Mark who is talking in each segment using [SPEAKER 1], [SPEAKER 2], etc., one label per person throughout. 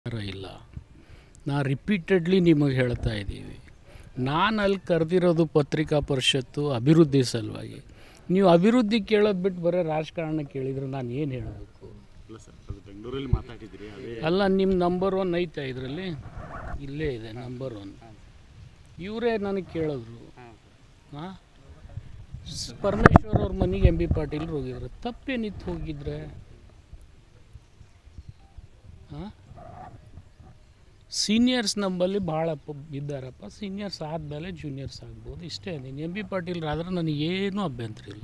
[SPEAKER 1] ಥರ ಇಲ್ಲ ನಾ ರಿಪೀಟೆಡ್ಲಿ ನಿಮಗೆ ಹೇಳ್ತಾ ಇದ್ದೀವಿ ನಾನು ಅಲ್ಲಿ ಕರೆದಿರೋದು ಪತ್ರಿಕಾ ಪರಿಷತ್ತು ಅಭಿವೃದ್ಧಿ ಸಲುವಾಗಿ ನೀವು ಅಭಿವೃದ್ಧಿ ಕೇಳೋದು ಬಿಟ್ಟು ಬರೀ ರಾಜಕಾರಣ ಕೇಳಿದ್ರೆ ನಾನು ಏನು ಹೇಳಬೇಕು
[SPEAKER 2] ಅಲ್ಲ ಸರ್ ಅದು ಬೆಂಗಳೂರಲ್ಲಿ ಮಾತಾಡಿದ್ರಿ ಅದೇ
[SPEAKER 1] ಅಲ್ಲ ನಿಮ್ಮ ನಂಬರ್ ಒನ್ ಐತಾ ಇದರಲ್ಲಿ ಇಲ್ಲೇ ಇದೆ ನಂಬರ್ ಒನ್ ಇವರೇ ನನಗೆ ಕೇಳಿದ್ರು ಹಾಂ ಪರಮೇಶ್ವರ್ ಅವ್ರ ಮನೆಗೆ ಎಂ ಬಿ ಪಾಟೀಲ್ ಹೋಗಿದ್ರು ತಪ್ಪೇನಿತ್ತು ಹೋಗಿದ್ರೆ ಹಾಂ ಸೀನಿಯರ್ಸ್ ನಂಬಲ್ಲಿ ಭಾಳ ಇದ್ದಾರಪ್ಪ ಸೀನಿಯರ್ಸ್ ಆದಮೇಲೆ ಜೂನಿಯರ್ಸ್ ಆಗ್ಬೋದು ಇಷ್ಟೇ ನೀನು ಎಂ ಬಿ ಪಾಟೀಲ್ ಆದ್ರೆ ನನಗೇನೂ ಅಭ್ಯಂತರ ಇಲ್ಲ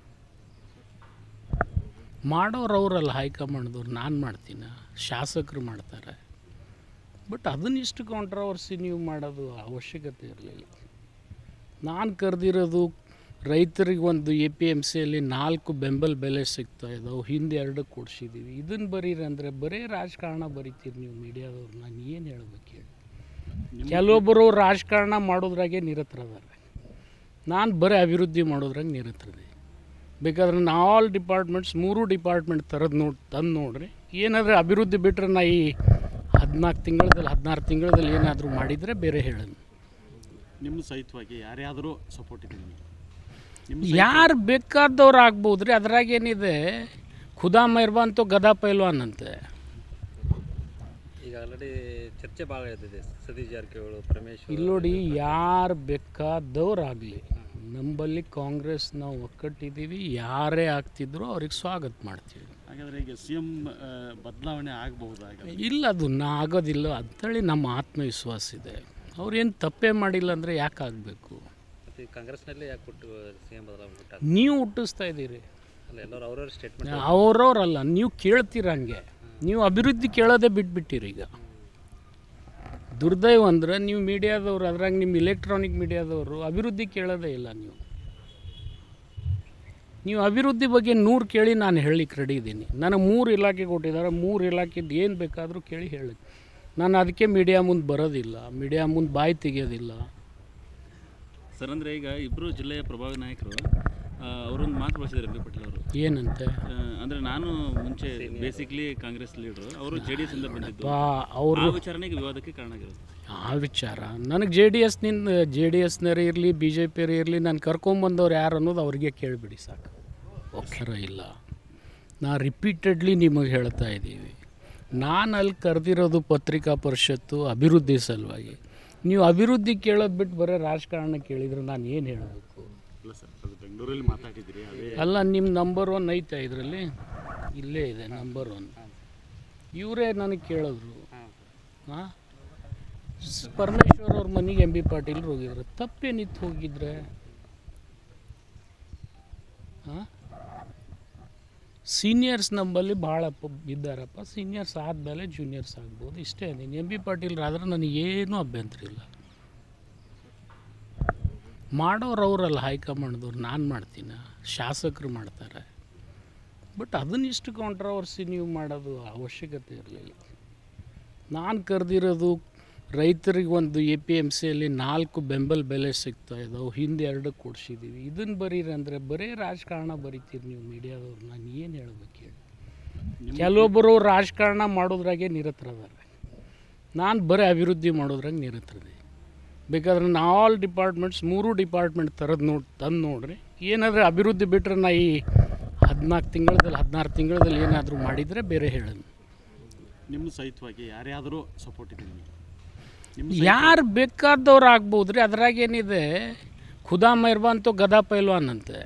[SPEAKER 1] ಮಾಡೋರು ಅವರಲ್ಲ ಹೈಕಮಾಂಡ್ದವ್ರು ನಾನು ಮಾಡ್ತೀನಿ ಶಾಸಕರು ಮಾಡ್ತಾರೆ ಬಟ್ ಅದನ್ನ ಇಷ್ಟು ಕಾಂಟ್ರವರ್ಸಿ ನೀವು ಮಾಡೋದು ಅವಶ್ಯಕತೆ ಇರಲಿಲ್ಲ ನಾನು ಕರೆದಿರೋದು ರೈತರಿಗೆ ಒಂದು ಎ ಪಿ ಎಮ್ ಸಿಯಲ್ಲಿ ನಾಲ್ಕು ಬೆಂಬಲ ಬೆಲೆ ಸಿಗ್ತಾ ಇದ್ದಾವೆ ಹಿಂದೆ ಎರಡು ಕೊಡ್ಸಿದ್ದೀವಿ ಇದನ್ನು ಬರೀರಿ ಅಂದರೆ ಬರೀ ರಾಜಕಾರಣ ಬರೀತೀರಿ ನೀವು ಮೀಡಿಯಾದವ್ರು ನಾನು ಏನು ಹೇಳ್ಬೇಕು ಹೇಳಿ ಕೆಲವೊಬ್ಬರು ರಾಜಕಾರಣ ಮಾಡೋದ್ರಾಗೆ ನಿರತರದಾರೆ ನಾನು ಬರೀ ಅಭಿವೃದ್ಧಿ ಮಾಡೋದ್ರಾಗ ನಿರತರದೆ ಬೇಕಾದ್ರೆ ನಾ ಆಲ್ ಡಿಪಾರ್ಟ್ಮೆಂಟ್ಸ್ ಮೂರು ಡಿಪಾರ್ಟ್ಮೆಂಟ್ ಥರದ್ದು ನೋಡಿ ತಂದು ನೋಡ್ರಿ ಏನಾದರೂ ಅಭಿವೃದ್ಧಿ ಬಿಟ್ಟರೆ ನಾ ಈ ಹದಿನಾಲ್ಕು ತಿಂಗಳದಲ್ಲಿ ಹದಿನಾರು ತಿಂಗಳಲ್ಲಿ ಏನಾದರೂ ಮಾಡಿದರೆ ಬೇರೆ ಹೇಳೋಣ
[SPEAKER 2] ನಿಮ್ಮ ಸಹಿತವಾಗಿ ಯಾರ್ಯಾದರೂ ಸಪೋರ್ಟ್ ಇದೆ ನಿಮಗೆ ನಿಮ್ಮ
[SPEAKER 1] ಯಾರು ಬೇಕಾದವ್ರು ಆಗ್ಬೋದು ರೀ ಅದ್ರಾಗ ಏನಿದೆ ಖುದಾ ಮೆಹರ್ಬಾನ್ ತೋ ಗದಾ ಪೈಲ್ವಾನ್ ಅಂತೆ
[SPEAKER 3] ಈಗ ಆಲ್ರೆಡಿ ಚರ್ಚೆ ಭಾಳ ಇರ್ತಿದೆ ಸತೀಶ್ ಜಾರಕಿಹೊಳಿ ಪರಮೇಶ್ವರ್
[SPEAKER 1] ಇಲ್ಲಿ ನೋಡಿ ಯಾರು ಬೇಕಾದವ್ರಾಗಲಿ ನಂಬಲ್ಲಿ ಕಾಂಗ್ರೆಸ್ ನಾವು ಒಕ್ಕಟ್ಟಿದ್ದೀವಿ ಯಾರೇ ಆಗ್ತಿದ್ರು ಅವ್ರಿಗೆ ಸ್ವಾಗತ ಮಾಡ್ತೀವಿ
[SPEAKER 2] ಹಾಗಾದ್ರೆ ಈಗ ಸಿ ಎಂ ಬದಲಾವಣೆ ಆಗಬಹುದಾಗ
[SPEAKER 1] ಇಲ್ಲ ಅದು ನಾ ಆಗೋದಿಲ್ಲ ಅಂತೇಳಿ ನಮ್ಮ ಆತ್ಮವಿಶ್ವಾಸ ಇದೆ ಅವ್ರೇನು ತಪ್ಪೇ ಮಾಡಿಲ್ಲ ಅಂದರೆ ಯಾಕೆ ಆಗಬೇಕು
[SPEAKER 3] ಮತ್ತು ಈ ಕಾಂಗ್ರೆಸ್ನಲ್ಲೇ ಯಾಕೆ ಕೊಟ್ಟು ಸಿ ಎಂ ಬದಲಾವಣೆ ಕೊಟ್ಟ
[SPEAKER 1] ನೀವು ಹುಟ್ಟಿಸ್ತಾ ಇದ್ದೀರಿ
[SPEAKER 3] ಅಲ್ಲ ಎಲ್ಲರೂ ಅವ್ರವ್ರ ಸ್ಟೇಟ್ಮೆಂಟ್
[SPEAKER 1] ಅವ್ರವ್ರಲ್ಲ ನೀವು ಕೇಳ್ತೀರ ಹಂಗೆ ನೀವು ಅಭಿವೃದ್ಧಿ ಕೇಳೋದೇ ಬಿಟ್ಬಿಟ್ಟಿರಿ ಈಗ ದುರ್ದೈವ ಅಂದ್ರೆ ನೀವು ಮೀಡಿಯಾದವ್ರು ಅದ್ರಾಗ ನಿಮ್ಮ ಇಲೆಕ್ಟ್ರಾನಿಕ್ ಮೀಡಿಯಾದವರು ಅಭಿವೃದ್ಧಿ ಕೇಳೋದೇ ಇಲ್ಲ ನೀವು ನೀವು ಅಭಿವೃದ್ಧಿ ಬಗ್ಗೆ ನೂರು ಕೇಳಿ ನಾನು ಹೇಳಲಿಕ್ಕೆ ರೆಡಿ ಇದ್ದೀನಿ ನನಗೆ ಮೂರು ಇಲಾಖೆ ಕೊಟ್ಟಿದ್ದಾರೆ ಮೂರು ಇಲಾಖೆದು ಏನು ಬೇಕಾದರೂ ಕೇಳಿ ಹೇಳಿ ನಾನು ಅದಕ್ಕೆ ಮೀಡಿಯಾ ಮುಂದೆ ಬರೋದಿಲ್ಲ ಮೀಡಿಯಾ ಮುಂದೆ ಬಾಯಿ ತೆಗೆಯೋದಿಲ್ಲ
[SPEAKER 2] ಸರ್ ಅಂದರೆ ಈಗ ಇಬ್ಬರು ಜಿಲ್ಲೆಯ ಪ್ರಭಾವಿ ನಾಯಕರು ಅವರೊಂದು ಮಾತು ಬಳಸಿದ್ದಾರೆ ಎಂ ಬಿ ಪಾಟೀಲ್ ಅವರು
[SPEAKER 1] ಏನಂತೆ
[SPEAKER 2] ಅಂದರೆ ನಾನು ಮುಂಚೆ ಬೇಸಿಕ್ಲಿ ಕಾಂಗ್ರೆಸ್ ಲೀಡರು ಅವರು ಜೆ ಡಿ ಎಸ್ ಇಂದ ಬಂದಿದ್ದು
[SPEAKER 1] ಬಾ ಅವರು
[SPEAKER 2] ಆ ವಿಚಾರನೇ ಈಗ ವಿವಾದಕ್ಕೆ ಕಾರಣ ಆಗಿರೋದು
[SPEAKER 1] ಆ ವಿಚಾರ ನನಗೆ ಜೆ ಡಿ ಎಸ್ನಿಂದ ಜೆ ಡಿ ಎಸ್ನರೇ ಇರಲಿ ಬಿ ಜೆ ಪಿಯರೇ ಇರಲಿ ನಾನು ಕರ್ಕೊಂಬಂದವ್ರು ಯಾರು ಅನ್ನೋದು ಅವ್ರಿಗೆ ಕೇಳಿಬಿಡಿ ಸಾಕು ಓಕೆರ ಇಲ್ಲ ನಾ ರಿಪೀಟೆಡ್ಲಿ ನಿಮಗೆ ಹೇಳ್ತಾ ಇದ್ದೀವಿ ನಾನು ಅಲ್ಲಿ ಕರೆದಿರೋದು ಪತ್ರಿಕಾ ಪರಿಷತ್ತು ಅಭಿವೃದ್ಧಿ ಸಲುವಾಗಿ ನೀವು ಅಭಿವೃದ್ಧಿ ಕೇಳೋದು ಬಿಟ್ಟು ಬರೀ ರಾಜಕಾರಣ ಕೇಳಿದ್ರೆ ನಾನು ಏನು ಹೇಳಬೇಕು
[SPEAKER 2] ಅಲ್ಲ ಸರ್ ಅದು ಬೆಂಗಳೂರಲ್ಲಿ ಮಾತಾಡಿದ್ರಿ ಅದೇ
[SPEAKER 1] ಅಲ್ಲ ನಿಮ್ಮ ನಂಬರ್ ಒನ್ ಐತಾ ಇದರಲ್ಲಿ ಇಲ್ಲೇ ಇದೆ ನಂಬರ್ ಒನ್ ಇವರೇ ನನಗೆ ಕೇಳಿದ್ರು ಹಾಂ ಪರಮೇಶ್ವರ್ ಅವ್ರ ಮನೆಗೆ ಎಂ ಬಿ ಪಾಟೀಲ್ ಹೋಗಿದ್ರು ತಪ್ಪೇನಿತ್ತು ಹೋಗಿದ್ರೆ ಹಾಂ ಸೀನಿಯರ್ಸ್ ನಂಬಲ್ಲಿ ಭಾಳ ಇದ್ದಾರಪ್ಪ ಸೀನಿಯರ್ಸ್ ಆದಮೇಲೆ ಜೂನಿಯರ್ಸ್ ಆಗ್ಬೋದು ಇಷ್ಟೇ ನೀನು ಎಂ ಬಿ ಪಾಟೀಲ್ ಆದ್ರೆ ನನಗೇನೂ ಅಭ್ಯಂತರ ಇಲ್ಲ ಮಾಡೋರು ಅವರಲ್ಲ ಹೈಕಮಾಂಡ್ದವ್ರು ನಾನು ಮಾಡ್ತೀನಿ ಶಾಸಕರು ಮಾಡ್ತಾರೆ ಬಟ್ ಅದನ್ನ ಇಷ್ಟು ಕಾಂಟ್ರವರ್ಸಿ ನೀವು ಮಾಡೋದು ಅವಶ್ಯಕತೆ ಇರಲಿಲ್ಲ ನಾನು ಕರೆದಿರೋದು ರೈತರಿಗೆ ಒಂದು ಎ ಪಿ ಎಮ್ ಸಿಯಲ್ಲಿ ನಾಲ್ಕು ಬೆಂಬಲ ಬೆಲೆ ಸಿಗ್ತಾ ಇದ್ದಾವೆ ಹಿಂದೆ ಎರಡು ಕೊಡ್ಸಿದ್ದೀವಿ ಇದನ್ನು ಬರೀರಿ ಅಂದರೆ ಬರೀ ರಾಜಕಾರಣ ಬರೀತೀರಿ ನೀವು ಮೀಡಿಯಾದವ್ರು ನಾನು ಏನು ಹೇಳ್ಬೇಕು ಹೇಳಿ ಕೆಲವೊಬ್ಬರು ರಾಜಕಾರಣ ಮಾಡೋದ್ರಾಗೆ ನಿರತರದಾರೆ ನಾನು ಬರೀ ಅಭಿವೃದ್ಧಿ ಮಾಡೋದ್ರಾಗ ನಿರತರದೆ ಬೇಕಾದ್ರೆ ನಾ ಆಲ್ ಡಿಪಾರ್ಟ್ಮೆಂಟ್ಸ್ ಮೂರು ಡಿಪಾರ್ಟ್ಮೆಂಟ್ ಥರದ್ದು ನೋಡಿ ತಂದು ನೋಡ್ರಿ ಏನಾದರೂ ಅಭಿವೃದ್ಧಿ ಬಿಟ್ಟರೆ ನಾ ಈ ಹದಿನಾಲ್ಕು ತಿಂಗಳದಲ್ಲಿ ಹದಿನಾರು ತಿಂಗಳಲ್ಲಿ ಏನಾದರೂ ಮಾಡಿದರೆ ಬೇರೆ ಹೇಳೋಣ
[SPEAKER 2] ನಿಮ್ಮ ಸಹಿತವಾಗಿ ಯಾರ್ಯಾದರೂ ಸಪೋರ್ಟ್ ಇದೆ ನಿಮಗೆ ನಿಮ್ಮ
[SPEAKER 1] ಯಾರು ಬೇಕಾದವ್ರು ಆಗ್ಬೋದು ರೀ ಅದ್ರಾಗ ಏನಿದೆ ಖುದಾ ಮೆಹರ್ಬಾನ್ ತೋ ಗದಾ ಪೈಲ್ವಾನ್ ಅಂತೆ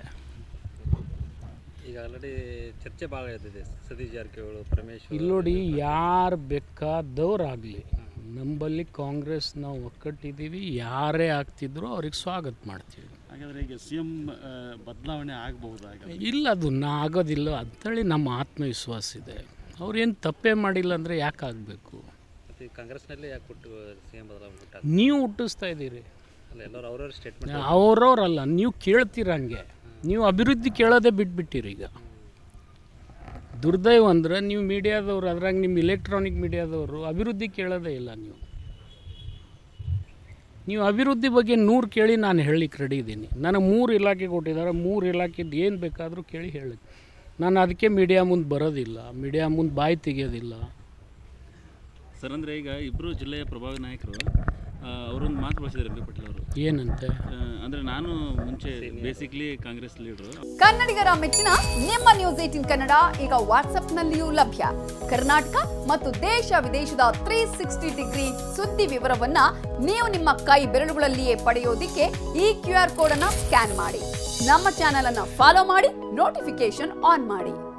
[SPEAKER 3] ಈಗ ಆಲ್ರೆಡಿ ಚರ್ಚೆ ಭಾಳ ಇರ್ತಿದೆ ಸತೀಶ್ ಜಾರಕಿಹೊಳಿ ಪರಮೇಶ್ವರ್
[SPEAKER 1] ಇಲ್ಲಿ ನೋಡಿ ಯಾರು ಬೇಕಾದವ್ರಾಗಲಿ ನಂಬಲ್ಲಿ ಕಾಂಗ್ರೆಸ್ ನಾವು ಒಕ್ಕಟ್ಟಿದ್ದೀವಿ ಯಾರೇ ಆಗ್ತಿದ್ರು ಅವ್ರಿಗೆ ಸ್ವಾಗತ ಮಾಡ್ತೀವಿ
[SPEAKER 2] ಹಾಗಾದ್ರೆ ಈಗ ಸಿ ಎಂ ಬದಲಾವಣೆ ಆಗಬಹುದಾಗ
[SPEAKER 1] ಇಲ್ಲ ಅದು ನಾ ಆಗೋದಿಲ್ಲ ಅಂತೇಳಿ ನಮ್ಮ ಆತ್ಮವಿಶ್ವಾಸ ಇದೆ ಅವ್ರೇನು ತಪ್ಪೇ ಮಾಡಿಲ್ಲ ಅಂದರೆ ಯಾಕೆ ಆಗಬೇಕು
[SPEAKER 3] ಮತ್ತು ಈ ಕಾಂಗ್ರೆಸ್ನಲ್ಲೇ ಯಾಕೆ ಕೊಟ್ಟು ಸಿ ಎಂ ಬದಲಾವಣೆ ಕೊಟ್ಟ
[SPEAKER 1] ನೀವು ಹುಟ್ಟಿಸ್ತಾ ಇದ್ದೀರಿ
[SPEAKER 3] ಅಲ್ಲ ಎಲ್ಲರೂ ಅವ್ರವ್ರ ಸ್ಟೇಟ್ಮೆಂಟ್
[SPEAKER 1] ಅವ್ರವ್ರಲ್ಲ ನೀವು ಕೇಳ್ತೀರ ಹಂಗೆ ನೀವು ಅಭಿವೃದ್ಧಿ ಕೇಳೋದೇ ಬಿಟ್ಬಿಟ್ಟಿರಿ ಈಗ ದುರ್ದೈವ ಅಂದ್ರೆ ನೀವು ಮೀಡಿಯಾದವ್ರು ಅದ್ರಾಗ ನಿಮ್ಮ ಇಲೆಕ್ಟ್ರಾನಿಕ್ ಮೀಡಿಯಾದವರು ಅಭಿವೃದ್ಧಿ ಕೇಳೋದೇ ಇಲ್ಲ ನೀವು ನೀವು ಅಭಿವೃದ್ಧಿ ಬಗ್ಗೆ ನೂರು ಕೇಳಿ ನಾನು ಹೇಳಲಿಕ್ಕೆ ರೆಡಿ ಇದ್ದೀನಿ ನನಗೆ ಮೂರು ಇಲಾಖೆ ಕೊಟ್ಟಿದ್ದಾರೆ ಮೂರು ಇಲಾಖೆದು ಏನು ಬೇಕಾದರೂ ಕೇಳಿ ಹೇಳಿ ನಾನು ಅದಕ್ಕೆ ಮೀಡಿಯಾ ಮುಂದೆ ಬರೋದಿಲ್ಲ ಮೀಡಿಯಾ ಮುಂದೆ ಬಾಯಿ ತೆಗೆಯೋದಿಲ್ಲ
[SPEAKER 2] ಸರ್ ಅಂದರೆ ಈಗ ಇಬ್ಬರು ಜಿಲ್ಲೆಯ ಪ್ರಭಾವಿ ನಾಯಕರು ಆ, ಅವರೊಂದು ಮಾತು ಬಳಸಿದ್ದಾರೆ ಎಂ ಬಿ ಪಾಟೀಲ್ ಅವರು
[SPEAKER 1] ಏನಂತೆ
[SPEAKER 2] ಅಂದರೆ ನಾನು ಮುಂಚೆ ಬೇಸಿಕ್ಲಿ ಕಾಂಗ್ರೆಸ್ ಲೀಡ್ರು
[SPEAKER 4] ಕನ್ನಡಿಗರ ಮೆಚ್ಚಿನ ನಿಮ್ಮ ನ್ಯೂಸ್ ಏಟಿನ್ ಕನ್ನಡ ಈಗ ವಾಟ್ಸ್ಆಪ್ನಲ್ಲಿಯೂ ಲಭ್ಯ ಕರ್ನಾಟಕ ಮತ್ತು ದೇಶ ವಿದೇಶದ ತ್ರೀ ಸಿಕ್ಸ್ಟಿ ಡಿಗ್ರಿ ಸುದ್ದಿ ವಿವರವನ್ನ ನೀವು ನಿಮ್ಮ ಕೈ ಬೆರಳುಗಳಲ್ಲಿಯೇ ಪಡೆಯೋದಿಕ್ಕೆ ಈ ಕ್ಯೂ ಆರ್ ಕೋಡ್ ಅನ್ನ ಸ್ಕ್ಯಾನ್ ಮಾಡಿ ನಮ್ಮ ಚಾನೆಲ್ ಅನ್ನ ಫಾಲೋ ಮಾಡಿ ನೋಟಿಫಿಕೇಶನ್ ಆನ್ ಮಾಡಿ